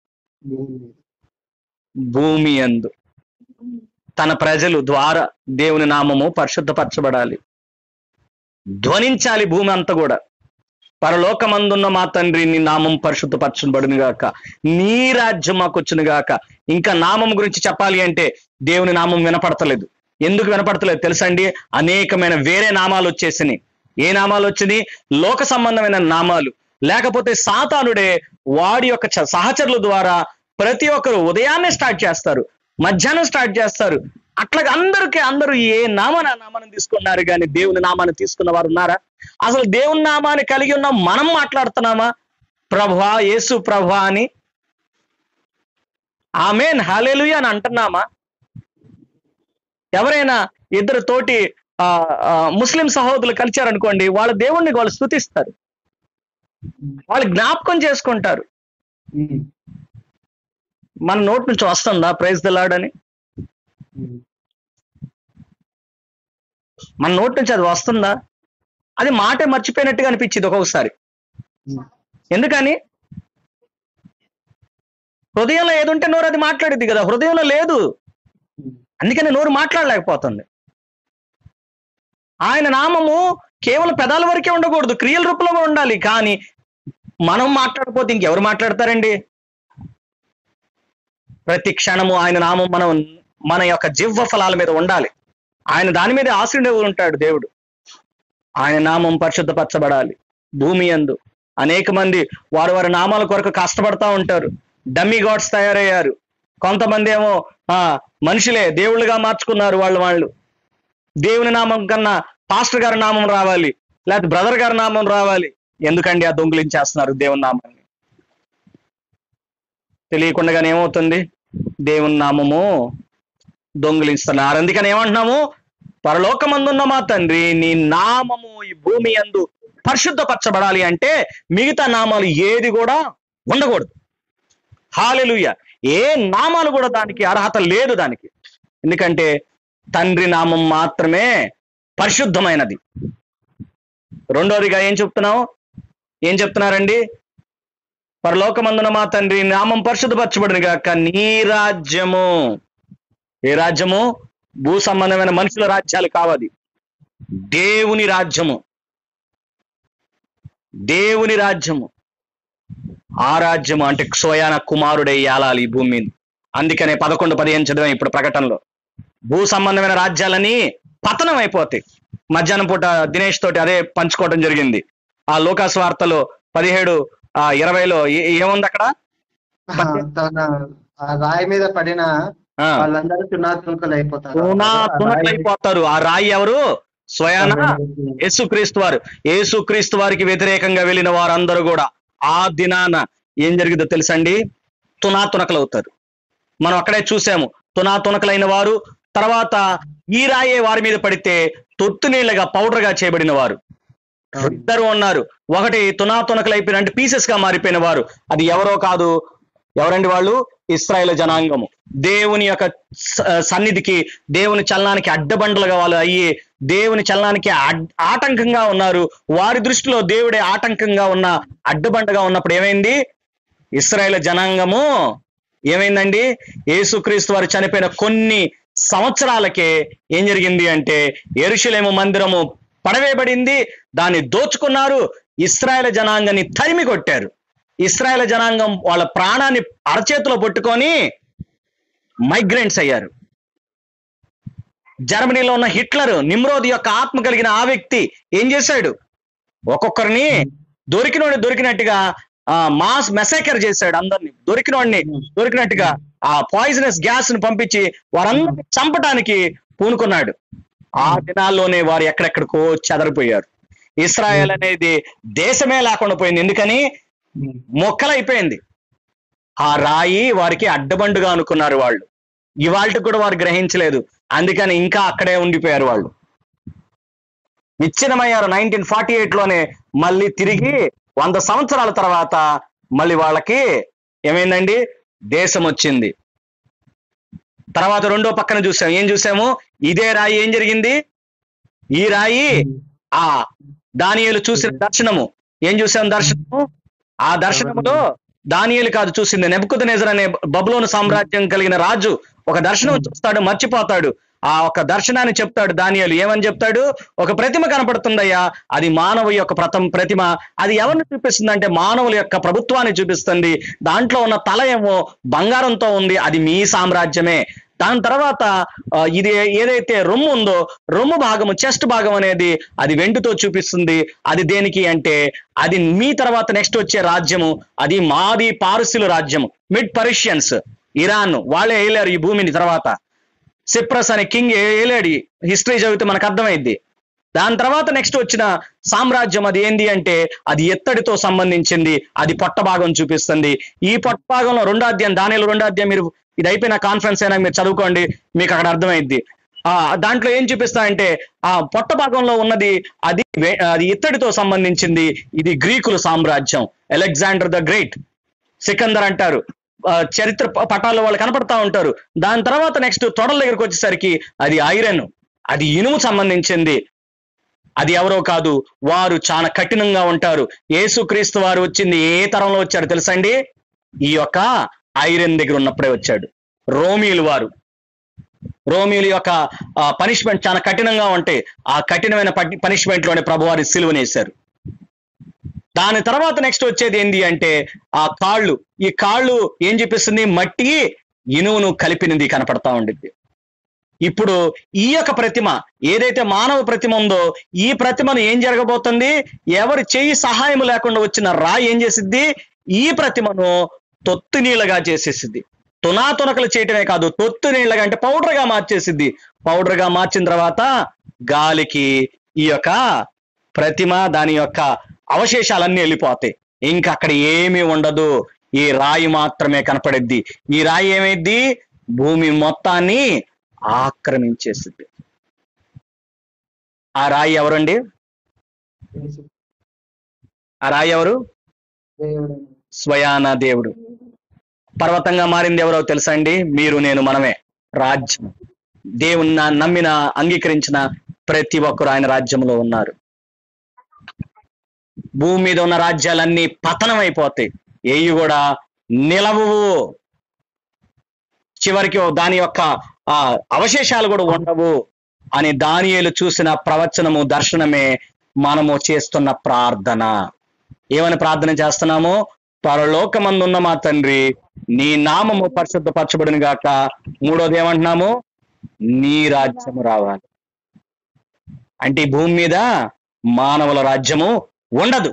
Speaker 1: భూమి అందు తన ప్రజలు ద్వారా దేవుని నామము పరిశుద్ధపరచబడాలి ధ్వనించాలి భూమి అంతా కూడా పరలోకమందున్న మా తండ్రి నీ నామం పరిశుద్ధపరచబడును గాక నీ రాజ్యం మాకు వచ్చును గాక ఇంకా నామం గురించి చెప్పాలి అంటే దేవుని నామం వినపడతలేదు ఎందుకు వినపడతలేదు తెలుసండి అనేకమైన వేరే నామాలు వచ్చేసినాయి ఏ నామాలు వచ్చినాయి లోక సంబంధమైన నామాలు లేకపోతే సాతానుడే వాడి యొక్క చ- సహచరుల ద్వారా ప్రతి ఒక్కరు ఉదయాన్నే స్టార్ట్ చేస్తారు మధ్యాహ్నం స్టార్ట్ చేస్తారు అట్లాగా అందరికీ అందరూ ఏ నామాన నామాన్ని తీసుకున్నారు కానీ దేవుని నామాన్ని తీసుకున్న వారు ఉన్నారా అసలు దేవుని నామాన్ని కలిగి ఉన్న మనం మాట్లాడుతున్నామా ప్రభా యేసు ప్రభా అని ఆమెన్ హాలేలుయ అని అంటున్నామా ఎవరైనా ఇద్దరు తోటి ఆ, ఆ, ముస్లిం సహోదరులు కలిచారనుకోండి వాళ్ళ దేవుణ్ణి వాళ్ళు స్థుతిస్తారు వాళ్ళు జ్ఞాపకం చేసుకుంటారు మన నోటి నుంచి వస్తుందా ప్రైజ్ ద లార్డ్ అని మన నోటి నుంచి అది వస్తుందా అది మాటే మర్చిపోయినట్టుగా అనిపించింది ఒక్కొక్కసారి ఎందుకని హృదయంలో ఏది ఉంటే నోరు అది మాట్లాడిద్ది కదా హృదయంలో లేదు అందుకని నోరు మాట్లాడలేకపోతుంది ఆయన నామము కేవలం పెదాల వరకే ఉండకూడదు క్రియల రూపంలో కూడా ఉండాలి కానీ మనం మాట్లాడకపోతే ఇంకెవరు మాట్లాడతారండి ప్రతి క్షణము ఆయన నామం మనం మన యొక్క జివ్వ ఫలాల మీద ఉండాలి ఆయన దాని మీద ఆశ్రయుడు ఉంటాడు దేవుడు ఆయన నామం పరిశుద్ధపరచబడాలి భూమి యందు అనేక మంది వారి వారి నామాల కొరకు కష్టపడతా ఉంటారు డమ్మీ గాడ్స్ తయారయ్యారు కొంతమంది ఏమో ఆ మనుషులే దేవుళ్ళుగా మార్చుకున్నారు వాళ్ళు వాళ్ళు దేవుని నామం కన్నా పాస్టర్ గారి నామం రావాలి లేకపోతే బ్రదర్ గారి నామం రావాలి ఎందుకండి ఆ దొంగిలించేస్తున్నారు దేవుని నామాన్ని తెలియకుండానే ఏమవుతుంది దేవుని నామము దొంగిలిస్తున్నారు అందుకని ఏమంటున్నాము పరలోకమందున్న మా తండ్రి నీ నామము ఈ భూమి యందు పరిశుద్ధపరచబడాలి అంటే మిగతా నామాలు ఏది కూడా ఉండకూడదు హాలెలుయ ఏ నామాలు కూడా దానికి అర్హత లేదు దానికి ఎందుకంటే తండ్రి నామం మాత్రమే పరిశుద్ధమైనది రెండోదిగా ఏం చెప్తున్నావు ఏం చెప్తున్నారండి పరలోకమందున మా తండ్రి నామం పరిశుద్ధపరచబడిన గాక నీ రాజ్యము ఏ రాజ్యము భూ సంబంధమైన మనుషుల రాజ్యాలు కావది దేవుని రాజ్యము దేవుని రాజ్యము ఆ రాజ్యము అంటే స్వయాన కుమారుడై ఏలాలి ఈ భూమి మీద అందుకనే పదకొండు పదిహేను చదివాం ఇప్పుడు ప్రకటనలో భూ సంబంధమైన రాజ్యాలని పతనం అయిపోతాయి మధ్యాహ్నం పూట దినేష్ తోటి అదే పంచుకోవడం జరిగింది ఆ లోకాస్ వార్తలో పదిహేడు ఆ ఇరవైలో ఏ- ఏముంది అక్కడ
Speaker 2: తన ఆ రాయి మీద పడిన
Speaker 1: ఆ,
Speaker 2: వాళ్ళందరూ తునాతునకలు అయిపోతారు
Speaker 1: తునా తునకలైపోతారు ఆ రాయి ఎవరు స్వయాన యేసుక్రీస్తు వారు యేసుక్రీస్తు వారికి వ్యతిరేకంగా వెళ్ళిన వారందరూ కూడా ఆ దినాన ఏం జరిగిందో తెలుసండి తునాతునకలు అవుతారు మనం అక్కడే చూసాము తునాతునకలైన వారు తర్వాత ఈ రాయే వారి మీద పడితే తొత్తు నీళ్ళగా పౌడర్ గా చేయబడిన వారు ఇద్దరు ఉన్నారు ఒకటి తునాతునకలైపోయిన అంటే పీసెస్ గా మారిపోయిన వారు అది ఎవరో కాదు ఎవరండి వాళ్ళు ఇస్రాయేల్ జనాంగము దేవుని యొక్క స- సన్నిధికి దేవుని చలనానికి అడ్డబండలుగా వాళ్ళు అయ్యి దేవుని చలనానికి అడ్- ఆటంకంగా ఉన్నారు వారి దృష్టిలో దేవుడే ఆటంకంగా ఉన్న అడ్డబండగా ఉన్నప్పుడు ఏమైంది ఇస్రాయేల్ జనాంగము ఏమైందండి యేసుక్రీస్తు వారు చనిపోయిన కొన్ని సంవత్సరాలకే ఏం జరిగింది అంటే ఎరుషులేము మందిరము పడవేయబడింది దాన్ని దోచుకున్నారు ఇస్రాయేల్ జనాంగాన్ని తరిమి కొట్టారు ఇస్రాయేల్ జనాంగం వాళ్ళ ప్రాణాన్ని అరచేతిలో పట్టుకొని మైగ్రెంట్స్ అయ్యారు జర్మనీలో ఉన్న హిట్లర్ నిమ్రోద్ యొక్క ఆత్మ కలిగిన ఆ వ్యక్తి ఏం చేశాడు ఒక్కొక్కరిని దొరికినోడిని దొరికినట్టుగా ఆ మాస్ మెసాకర్ చేశాడు అందరిని దొరికినోడిని దొరికినట్టుగా ఆ పాయిజనస్ గ్యాస్ ను పంపించి వారందరిని చంపటానికి పూనుకున్నాడు ఆ దినాల్లోనే వారు ఎక్కడెక్కడికో చెదరిపోయారు ఇస్రాయల్ అనేది దేశమే లేకుండా పోయింది ఎందుకని మొక్కలైపోయింది ఆ రాయి వారికి అడ్డబండుగా అనుకున్నారు వాళ్ళు ఇవాళకి కూడా వారు గ్రహించలేదు అందుకని ఇంకా అక్కడే ఉండిపోయారు వాళ్ళు విచ్ఛిన్నమయ్యారు నైన్టీన్ ఫార్టీ ఎయిట్ లోనే మళ్ళీ తిరిగి వంద సంవత్సరాల తర్వాత మళ్ళీ వాళ్ళకి ఏమైందండి దేశం వచ్చింది తర్వాత రెండో పక్కన చూసాం ఏం చూసాము ఇదే రాయి ఏం జరిగింది ఈ రాయి ఆ దానియేలు చూసిన దర్శనము ఏం చూసాం దర్శనము ఆ దర్శనములో దానియేలు కాదు చూసింది నెబుకుదనేజర్ అనే బబులోను సామ్రాజ్యం కలిగిన రాజు ఒక దర్శనం చూస్తాడు మర్చిపోతాడు ఆ ఒక దర్శనాన్ని చెప్తాడు దానియేలు ఏమని చెప్తాడు ఒక ప్రతిమ కనపడుతుందయ్యా అది మానవ యొక్క ప్రథమ ప్రతిమ అది ఎవరిని చూపిస్తుంది అంటే మానవుల యొక్క ప్రభుత్వాన్ని చూపిస్తుంది దాంట్లో ఉన్న తల ఏమో బంగారంతో ఉంది అది మీ సామ్రాజ్యమే దాని తర్వాత ఆ, ఇది ఏదైతే రొమ్ము ఉందో రొమ్ము భాగము చెస్ట్ భాగం అనేది అది వెండితో చూపిస్తుంది అది దేనికి అంటే అది మీ తర్వాత నెక్స్ట్ వచ్చే రాజ్యము అది మాది పారసీలు రాజ్యము మిడ్ పర్షియన్స్ ఇరాన్ వాళ్ళే వేయలేరు ఈ భూమిని తర్వాత సిప్రస్ అనే కింగ్ ఏలేడు హిస్టరీ చదివితే మనకు అర్థమైంది దాని తర్వాత నెక్స్ట్ వచ్చిన సామ్రాజ్యం అది ఏంది అంటే అది ఎత్తడితో సంబంధించింది అది పొట్ట భాగం చూపిస్తుంది ఈ పొట్ట భాగంలో రెండో అధ్యాయం దానిలో రెండో అధ్యాయం మీరు ఇది అయిపోయిన కాన్ఫరెన్స్ అయినా మీరు చదువుకోండి మీకు అక్కడ అర్థమైంది ఆ దాంట్లో ఏం చూపిస్తా అంటే ఆ పొట్ట భాగంలో ఉన్నది అది వే- అది ఇత్తడితో సంబంధించింది ఇది గ్రీకుల సామ్రాజ్యం అలెగ్జాండర్ ద గ్రేట్ సికందర్ అంటారు ఆ, చరిత్ర ప- పటాల్లో వాళ్ళు కనపడతా ఉంటారు దాని తర్వాత నెక్స్ట్ తొడల దగ్గరకు వచ్చేసరికి అది ఐరన్ అది ఇనుము సంబంధించింది అది ఎవరో కాదు వారు చాలా కఠినంగా ఉంటారు యేసుక్రీస్తు వారు వచ్చింది ఏ తరంలో వచ్చారు తెలుసండి ఈ యొక్క ఐరన్ దగ్గర ఉన్నప్పుడే వచ్చాడు రోమిలు వారు రోమిల యొక్క పనిష్మెంట్ చాలా కఠినంగా ఉంటాయి ఆ కఠినమైన పనిష్మెంట్ లోనే ప్రభువారి సిలువనేశారు దాని తర్వాత నెక్స్ట్ వచ్చేది ఏంటి అంటే ఆ కాళ్ళు ఈ కాళ్ళు ఏం చూపిస్తుంది మట్టి ఇనువును కలిపినది కనపడతా ఉండిద్ది ఇప్పుడు ఈ యొక్క ప్రతిమ ఏదైతే మానవ ప్రతిమ ఉందో ఈ ప్రతిమను ఏం జరగబోతుంది ఎవరి చెయ్యి సహాయం లేకుండా వచ్చిన రాయి ఏం చేసిద్ది ఈ ప్రతిమను తొత్తు నీళ్ళగా చేసేసిద్ది తునాతునకలు చేయటమే కాదు తొత్తు నీళ్ళగా అంటే పౌడర్ గా మార్చేసిద్ది పౌడర్ గా మార్చిన తర్వాత గాలికి ఈ యొక్క ప్రతిమ దాని యొక్క అవశేషాలన్నీ వెళ్ళిపోతాయి ఇంకా అక్కడ ఏమీ ఉండదు ఈ రాయి మాత్రమే కనపడిద్ది ఈ రాయి ఏమైద్ది భూమి మొత్తాన్ని ఆక్రమించేసింది ఆ రాయి ఎవరండి ఆ రాయి ఎవరు
Speaker 2: దేవుడు
Speaker 1: స్వయాన దేవుడు పర్వతంగా మారింది ఎవరో తెలుసా అండి మీరు నేను మనమే రాజ్యం దేవుని నా- నమ్మిన అంగీకరించిన ప్రతి ఒక్కరు ఆయన రాజ్యంలో ఉన్నారు భూమి మీద ఉన్న రాజ్యాలన్నీ పతనం అయిపోతాయి ఏవి కూడా నిలవవు చివరికి దాని యొక్క ఆ అవశేషాలు కూడా ఉండవు అని దానియేలు చూసిన ప్రవచనము దర్శనమే మనము చేస్తున్న ప్రార్థన ఏమని ప్రార్థన చేస్తున్నాము పరలోకమందున్న మా తండ్రి నీ నామము పరిశుద్ధపరచబడిన గాక మూడోది ఏమంటున్నాము నీ రాజ్యము రావాలి అంటే ఈ భూమి మీద మానవుల రాజ్యము ఉండదు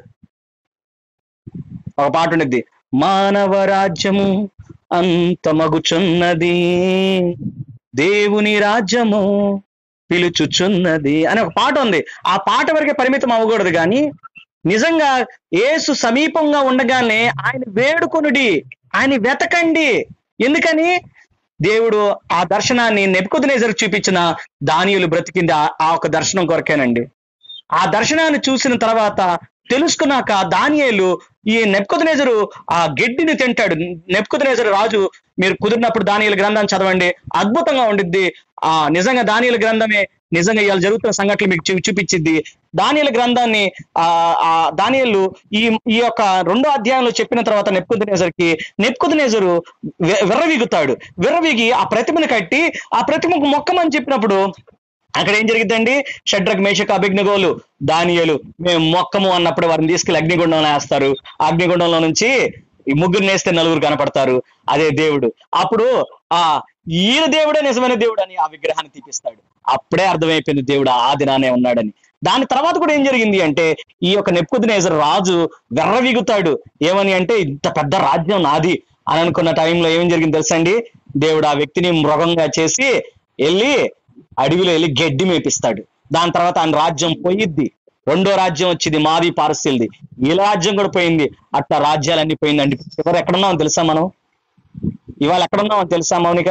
Speaker 1: ఒక పాట ఉండిద్ది మానవ రాజ్యము అంతమగుచున్నది దేవుని రాజ్యము పిలుచుచున్నది అని ఒక పాట ఉంది ఆ పాట వరకే పరిమితం అవ్వకూడదు కానీ నిజంగా యేసు సమీపంగా ఉండగానే ఆయన వేడుకొనుడి ఆయన వెతకండి ఎందుకని దేవుడు ఆ దర్శనాన్ని నెప్పుకొదినేసరికి చూపించిన దానియులు బ్రతికింది ఆ- ఆ ఒక దర్శనం కొరకేనండి ఆ దర్శనాన్ని చూసిన తర్వాత తెలుసుకున్నాక దానియేలు ఈ నెప్పుకొదినేజరు ఆ గడ్డిని తింటాడు నెప్పుకొదినేజరు రాజు మీరు కుదిరినప్పుడు దానియుల గ్రంథాన్ని చదవండి అద్భుతంగా ఉండిద్ది ఆ నిజంగా దానియుల గ్రంథమే నిజంగా ఇవాళ జరుగుతున్న సంఘటనలు మీకు చూ- చూపించిద్ది దానియుల గ్రంథాన్ని ఆ ఆ దానియలు ఈ ఈ యొక్క రెండో అధ్యాయంలో చెప్పిన తర్వాత నెప్పుకునేసరికి నెప్పుకునేజరు విర్రవీగుతాడు విర్రవీగి ఆ ప్రతిమను కట్టి ఆ ప్రతిమకు మొక్కమని చెప్పినప్పుడు అక్కడ ఏం జరిగిద్దండి షడ్రక్ మేషక అభిజ్ఞగోలు దానియలు మేము మొక్కము అన్నప్పుడు వారిని తీసుకెళ్లి అగ్నిగుండంలో వేస్తారు ఆ అగ్నిగుండంలో నుంచి ఈ ముగ్గురు నేస్తే నలుగురు కనపడతారు అదే దేవుడు అప్పుడు ఆ ఈయన దేవుడే నిజమైన దేవుడు అని ఆ విగ్రహాన్ని తీపిస్తాడు అప్పుడే అర్థమైపోయింది దేవుడు ఆ దినానే ఉన్నాడని దాని తర్వాత కూడా ఏం జరిగింది అంటే ఈ యొక్క నెప్పుకుదినేజర్ రాజు వెర్రవిగుతాడు ఏమని అంటే ఇంత పెద్ద రాజ్యం నాది అని అనుకున్న టైంలో ఏం జరిగింది తెలుసా అండి దేవుడు ఆ వ్యక్తిని మృగంగా చేసి వెళ్ళి అడవిలో వెళ్ళి గడ్డి మేపిస్తాడు దాని తర్వాత ఆయన రాజ్యం పోయిద్ది రెండో రాజ్యం వచ్చింది మాది పారసిల్ది వీళ్ళ రాజ్యం కూడా పోయింది అట్లా రాజ్యాలన్నీ పోయిందండి ఎవరు ఎక్కడున్నామో తెలుసా మనం ఇవాళ ఎక్కడున్నామో తెలుసా మౌనిక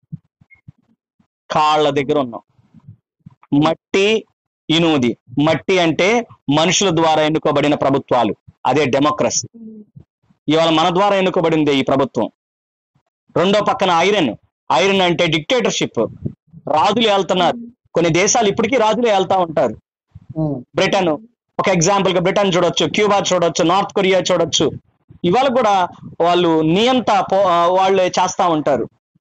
Speaker 1: కాళ్ళ దగ్గర ఉన్నాం మట్టి ఇనుముది మట్టి అంటే మనుషుల ద్వారా ఎన్నుకోబడిన ప్రభుత్వాలు అదే డెమోక్రసీ ఇవాళ మన ద్వారా ఎన్నుకోబడింది ఈ ప్రభుత్వం రెండో పక్కన ఐరన్ ఐరన్ అంటే డిక్టేటర్షిప్ రాజులు వెళ్తున్నారు కొన్ని దేశాలు ఇప్పటికీ రాజులు వెళ్తా ఉంటారు
Speaker 2: ఉమ్,
Speaker 1: బ్రిటన్ ఒక ఎగ్జాంపుల్ గా బ్రిటన్ చూడొచ్చు క్యూబా చూడొచ్చు నార్త్ కొరియా చూడొచ్చు ఇవాళ కూడా వాళ్ళు నియంత పో- ఆ, వాళ్ళే చేస్తా ఉంటారు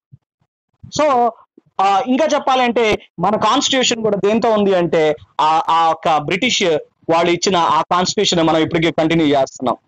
Speaker 1: సో ఆ, ఇంకా చెప్పాలంటే మన కాన్స్టిట్యూషన్ కూడా దేంతో ఉంది అంటే ఆ ఆ యొక్క బ్రిటిష్ వాళ్ళు ఇచ్చిన ఆ కాన్స్టిట్యూషన్ మనం ఇప్పటికీ కంటిన్యూ చేస్తున్నాం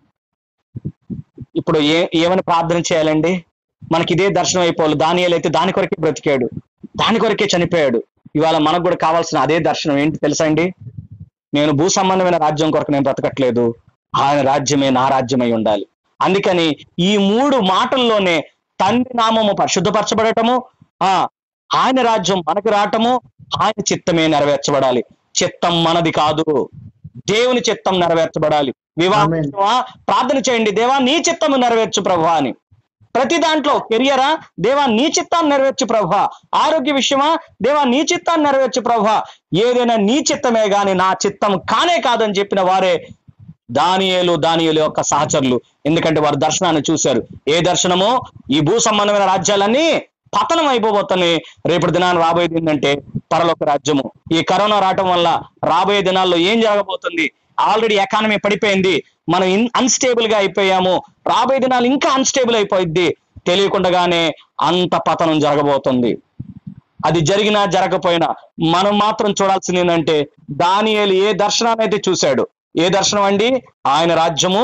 Speaker 1: ఇప్పుడు ఏ ఏమని ప్రార్థన చేయాలండి మనకి ఇదే దర్శనం అయిపోవాలి దానియేలు అయితే దాని కొరకే బ్రతికాడు దాని కొరకే చనిపోయాడు ఇవాళ మనకు కూడా కావాల్సిన అదే దర్శనం ఏంటి తెలుసా అండి నేను భూ సంబంధమైన రాజ్యం కొరకు నేను బ్రతకట్లేదు ఆయన రాజ్యమే నా రాజ్యమై ఉండాలి అందుకని ఈ మూడు మాటల్లోనే తండ్రి నామము పరిశుద్ధపరచబడటము ఆ ఆయన రాజ్యం మనకు రావటము ఆయన చిత్తమే నెరవేర్చబడాలి చిత్తం మనది కాదు దేవుని చిత్తం నెరవేర్చబడాలి వివాహ
Speaker 2: ఆమేన్.
Speaker 1: విషయమా? ప్రార్థన చేయండి దేవా నీ చిత్తము నెరవేర్చు ప్రభా అని ప్రతి దాంట్లో కెరియరా దేవా నీ చిత్తాన్ని నెరవేర్చు ప్రభా ఆరోగ్య విషయమా దేవా నీ చిత్తాన్ని నెరవేర్చు ప్రభా ఏదైనా నీ చిత్తమే గాని నా చిత్తం కానే కాదని చెప్పిన వారే దానియేలు దానియేలు యొక్క సహచరులు ఎందుకంటే వారు దర్శనాన్ని చూశారు ఏ దర్శనమో ఈ భూ సంబంధమైన రాజ్యాలన్నీ పతనం అయిపోబోతున్నాయి రేపటి దినాన్ని రాబోయేది ఏంటంటే పరలోక రాజ్యము ఈ కరోనా రావటం వల్ల రాబోయే దినాల్లో ఏం జరగబోతుంది ఆల్రెడీ ఎకానమీ పడిపోయింది మనం అన్స్టేబుల్ గా అయిపోయాము రాబోయే దినాలు ఇంకా అన్స్టేబుల్ అయిపోయింది తెలియకుండానే అంత పతనం జరగబోతుంది అది జరిగినా జరగకపోయినా మనం మాత్రం చూడాల్సింది ఏంటంటే దానియేలు ఏ దర్శనాన్ని అయితే చూశాడు ఏ దర్శనం అండి ఆయన రాజ్యము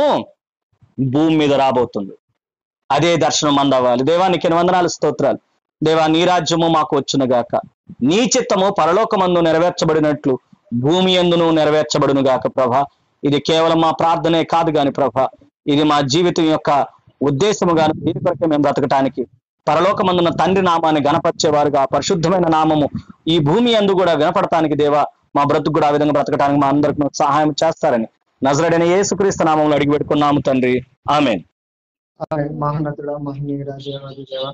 Speaker 1: భూమి మీద రాబోతుంది అదే దర్శనం అందవ్వాలి దేవానికి వందనాలు స్తోత్రాలు దేవా నీ రాజ్యము మాకు వచ్చును గాక నీ చిత్తము పరలోకమందు నెరవేర్చబడినట్లు భూమి ఎందును నెరవేర్చబడును గాక ప్రభ ఇది కేవలం మా ప్రార్థనే కాదు గాని ప్రభ ఇది మా జీవితం యొక్క ఉద్దేశము గాని దీని కొరకే మేము బ్రతకటానికి పరలోకమందున్న తండ్రి నామాన్ని గణపరిచేవారుగా పరిశుద్ధమైన నామము ఈ భూమి అందు కూడా వినపడటానికి దేవా మా బ్రతుకు కూడా ఆ విధంగా బ్రతకటానికి మా అందరికి సహాయం చేస్తారని నజరడైన యేసుక్రీస్తు నామంలో అడిగి పెట్టుకున్నాము తండ్రి ఆమెన్
Speaker 2: ఆమేన్. మహోన్నతుడ మహనీయుడ దేవాది దేవ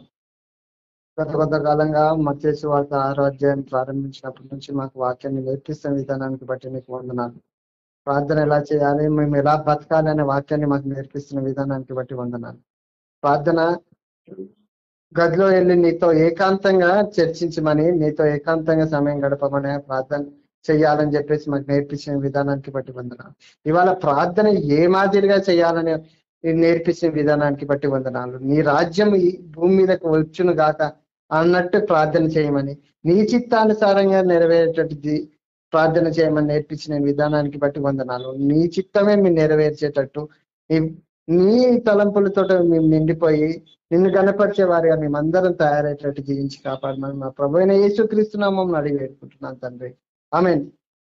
Speaker 2: గత కొంత కాలంగా మత్స్సు వార్త ఆరో అధ్యాయం ప్రారంభించినప్పటి నుంచి మాకు వాక్యాన్ని నేర్పిస్తున్న విధానానికి బట్టి నీకు వందనాలు ప్రార్థన ఎలా చేయాలి మేము ఎలా బతకాలి అనే వాక్యాన్ని మాకు నేర్పిస్తున్న విధానానికి బట్టి వందనాలు ప్రార్థన గదిలో వెళ్ళి నీతో ఏకాంతంగా చర్చించమని నీతో ఏకాంతంగా సమయం గడపమని ప్రార్థన చేయాలని చెప్పేసి మాకు నేర్పించిన విధానానికి బట్టి వందనాలు ఇవాళ ప్రార్థన ఏ మాదిరిగా చేయాలని నేర్పించిన విధానానికి బట్టి వందనాలు నీ రాజ్యం ఈ భూమి మీదకు వచ్చును గాక అన్నట్టు ప్రార్థన చేయమని నీ చిత్తానుసారంగా నెరవేరేటట్టు ప్రార్థన చేయమని నేర్పించిన విధానానికి బట్టి వందనాలు నీ చిత్తమే మీరు నెరవేర్చేటట్టు నీ- నీ తలంపులతో మేము నిండిపోయి నిన్ను గనపరిచే వారిగా మేమందరం తయారయ్యేటట్టు జీవించి కాపాడమని మా ప్రభు అయిన యేసుక్రీస్తునామం అడిగి వేడుకుంటున్నాను తండ్రి ఆమెన్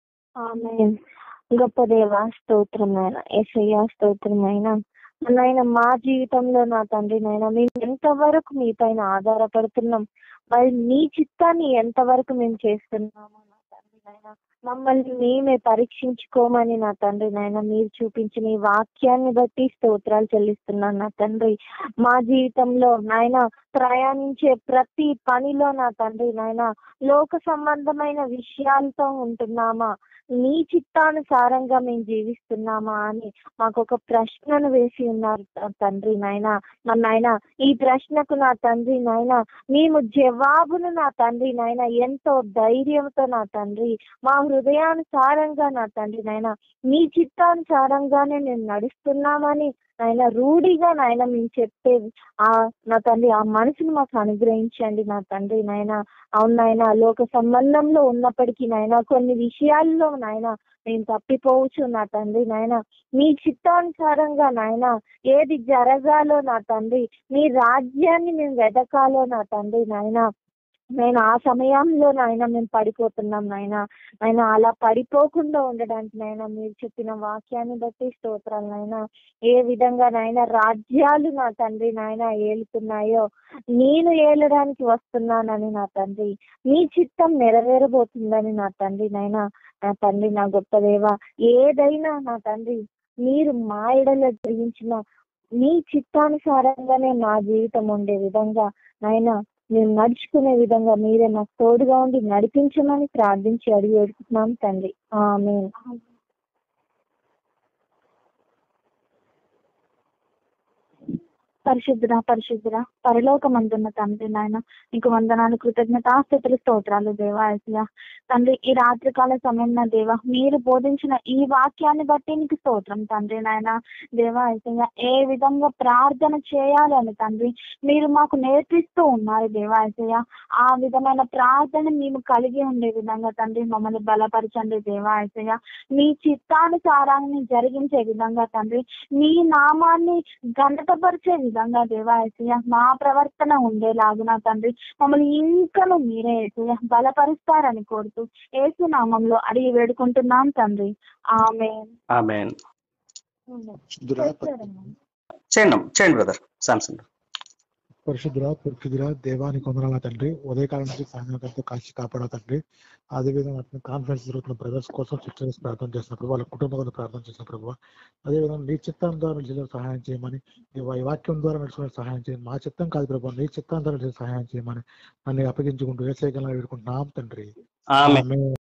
Speaker 4: ఆమేన్ గొప్ప దేవ స్తోత్రమైన ఏసయ్య స్తోత్రమైన నాయన మా జీవితంలో నా తండ్రి నాయన మేము ఎంతవరకు మీ పైన ఆధారపడుతున్నాం మరి నీ చిత్తాన్ని ఎంతవరకు మేము చేస్తున్నాము నా తండ్రి నాయన మమ్మల్ని మేమే పరీక్షించుకోమని నా తండ్రి నాయన మీరు చూపించిన ఈ వాక్యాన్ని బట్టి స్తోత్రాలు చెల్లిస్తున్నాను నా తండ్రి మా జీవితంలో నాయన ప్రయాణించే ప్రతి పనిలో నా తండ్రి నాయన లోక సంబంధమైన విషయాలతో ఉంటున్నామా నీ చిత్తానుసారంగా మేము జీవిస్తున్నామా అని మాకు ఒక ప్రశ్నను వేసి ఉన్నారు త- తండ్రి నాయన మా నాయన ఈ ప్రశ్నకు నా తండ్రి నాయన మేము జవాబును నా తండ్రి నాయన ఎంతో ధైర్యంతో నా తండ్రి మా హృదయానుసారంగా నా తండ్రి నాయన నీ చిత్తానుసారంగానే మేము నడుస్తున్నామని నాయన రూఢిగా నాయన మేము చెప్పేది ఆ నా తండ్రి ఆ మనసును మాకు అనుగ్రహించండి నా తండ్రి నాయన అవును నాయన లోక సంబంధంలో ఉన్నప్పటికీ నాయన కొన్ని విషయాల్లో నాయన మేము తప్పిపోవచ్చు నా తండ్రి నాయన మీ చిత్తానుసారంగా నాయన ఏది జరగాలో నా తండ్రి మీ రాజ్యాన్ని మేము వెదకాలో నా తండ్రి నాయన నేను ఆ సమయంలో నాయన మేము పడిపోతున్నాం నాయన ఆయన అలా పడిపోకుండా ఉండడానికి నాయన మీరు చెప్పిన వాక్యాన్ని బట్టి స్తోత్రాలు నాయన ఏ విధంగా నాయన రాజ్యాలు నా తండ్రి నాయన ఏలుతున్నాయో నేను ఏలడానికి వస్తున్నానని నా తండ్రి నీ చిత్తం నెరవేరబోతుందని నా తండ్రి నాయన నా తండ్రి నా గొప్ప దేవ ఏదైనా నా తండ్రి మీరు మా ఎడలో గ్రహించిన నీ చిత్తానుసారంగానే మా జీవితం ఉండే విధంగా నాయన మేము నడుచుకునే విధంగా మీరే మాకు తోడుగా ఉండి నడిపించమని ప్రార్థించి అడిగి వేడుకుంటున్నాం తండ్రి ఆమె పరిశుద్ధుడ పరిశుద్ధుడ పరలోకమందున్న తండ్రి నాయన నీకు వందనాలు కృతజ్ఞతాస్థుతులు స్తోత్రాలు దేవాయసయ తండ్రి ఈ రాత్రికాల సమయం నా దేవ మీరు బోధించిన ఈ వాక్యాన్ని బట్టి నీకు స్తోత్రం తండ్రి నాయన దేవాయసయ ఏ విధంగా ప్రార్థన చేయాలని తండ్రి మీరు మాకు నేర్పిస్తూ ఉన్నారు దేవాయసయ ఆ విధమైన ప్రార్థన మేము కలిగి ఉండే విధంగా తండ్రి మమ్మల్ని బలపరచండి దేవాయసయ మీ చిత్తానుసారాన్ని జరిగించే విధంగా తండ్రి మీ నామాన్ని ఘనతపరిచే విధంగా దేవాయసయ మా ప్రవర్తన ఉండేలాగున తండ్రి మమ్మల్ని ఇంకను మీరే ఏసయ్య బలపరుస్తారని కోరుతూ ఏసు నామంలో అడిగి వేడుకుంటున్నాం తండ్రి ఆమె
Speaker 1: ఆమె
Speaker 5: దురా
Speaker 1: చేయండి చేయండి బ్రదర్ సామ్సంగ్
Speaker 5: పరిశుద్ధురా పరిశుద్ధురా దేవానికి వందనాల తండ్రి ఉదయకాలం నుంచి సాయంత్రం కాల్చి కాపాడా తండ్రి అదేవిధంగా అట్లా కాన్ఫరెన్స్ జరుగుతున్న బ్రదర్స్ కోసం సిస్టర్స్ ప్రార్థన చేసినప్పుడు వాళ్ళ కుటుంబం కోసం ప్రార్థన చేసినప్పుడు అదేవిధంగా నీ చిత్తం ద్వారా నడిచేలా సహాయం చేయమని ఈ వా- ఈ వాక్యం ద్వారా నడుచుకునే సహాయం చేయమని మా చిత్తం కాదు ప్రభావ నీ చిత్తం ద్వారా నడిచే సహాయం చేయమని నన్ను అప్పగించుకుంటూ ఏ సేకలను వేడుకుంటున్నాం తండ్రి
Speaker 1: ఆమె
Speaker 5: ఆమేన్.